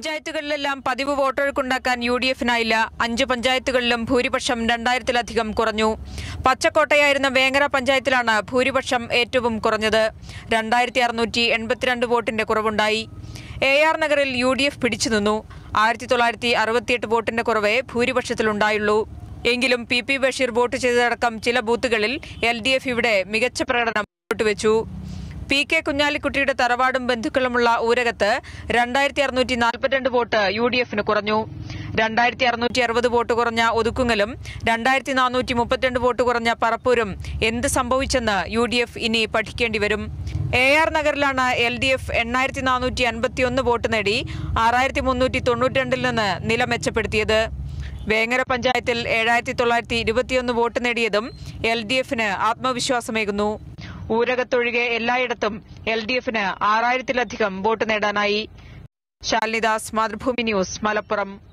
പഞ്ചായത്തുകളിലെല്ലാം പതിവ് വോട്ടെടുപ്പുണ്ടാക്കാൻ U D എഫിനായില്ല അഞ്ച് പഞ്ചായത്തുകളിലും ഭൂരിപക്ഷം രണ്ടായിരത്തിലധികം കുറഞ്ഞു പച്ചക്കോട്ടയായിരുന്ന വേങ്ങര പഞ്ചായത്തിലാണ് ഭൂരിപക്ഷം ഏറ്റവും കുറഞ്ഞത് രണ്ടായിരത്തി അറുന്നൂറ്റി എൺപത്തിരണ്ട് വോട്ടിന്റെ കുറവുണ്ടായി എ ആർ നഗറിൽ യു ഡി എഫ് പിടിച്ചുനിന്നു ആയിരത്തി തൊള്ളായിരത്തി അറുപത്തിയെട്ട് വോട്ടിന്റെ കുറവേ ഭൂരിപക്ഷത്തിലുണ്ടായുള്ളൂ എങ്കിലും പി പി ബഷീർ വോട്ട് ചെയ്തതടക്കം ചില ബൂത്തുകളിൽ എൽ ഡി എഫ് ഇവിടെ മികച്ച പ്രകടനം മുന്നോട്ടുവെച്ചു പി കെ കുഞ്ഞാലിക്കുട്ടിയുടെ തറവാടും ബന്ധുക്കളുമുള്ള ഊരകത്ത് രണ്ടായിരത്തി അറുന്നൂറ്റി നാൽപ്പത്തിരണ്ട് വോട്ട് യു ഡി എഫിന് കുറഞ്ഞു രണ്ടായിരത്തി അറുന്നൂറ്റി അറുപത് വോട്ട് കുറഞ്ഞ ഒതുക്കുങ്ങലും രണ്ടായിരത്തി നാനൂറ്റി മുപ്പത്തിരണ്ട് വോട്ട് കുറഞ്ഞ പറപ്പൂരും എന്ത് സംഭവിച്ചെന്ന് യു ഡി എഫ് ഇനി പഠിക്കേണ്ടി വരും എ ആർ നഗറിലാണ് എൽ ഡി എഫ് എണ്ണായിരത്തി നാനൂറ്റി അൻപത്തിയൊന്ന് വോട്ട് നേടി ആറായിരത്തി മുന്നൂറ്റി തൊണ്ണൂറ്റിരണ്ടിൽ നിന്ന് നില മെച്ചപ്പെടുത്തിയത് വേങ്ങര പഞ്ചായത്തിൽ ഏഴായിരത്തി തൊള്ളായിരത്തി ഇരുപത്തിയൊന്ന് വോട്ട് നേടിയതും എൽ ഡി എഫിന് ആത്മവിശ്വാസമേകുന്നു ഊരകത്തൊഴികെ എല്ലായിടത്തും എൽ ഡി എഫിന് ആറായിരത്തിലധികം വോട്ട് നേടാനായി ശാലിനിദാസ് മാതൃഭൂമി ന്യൂസ് മലപ്പുറം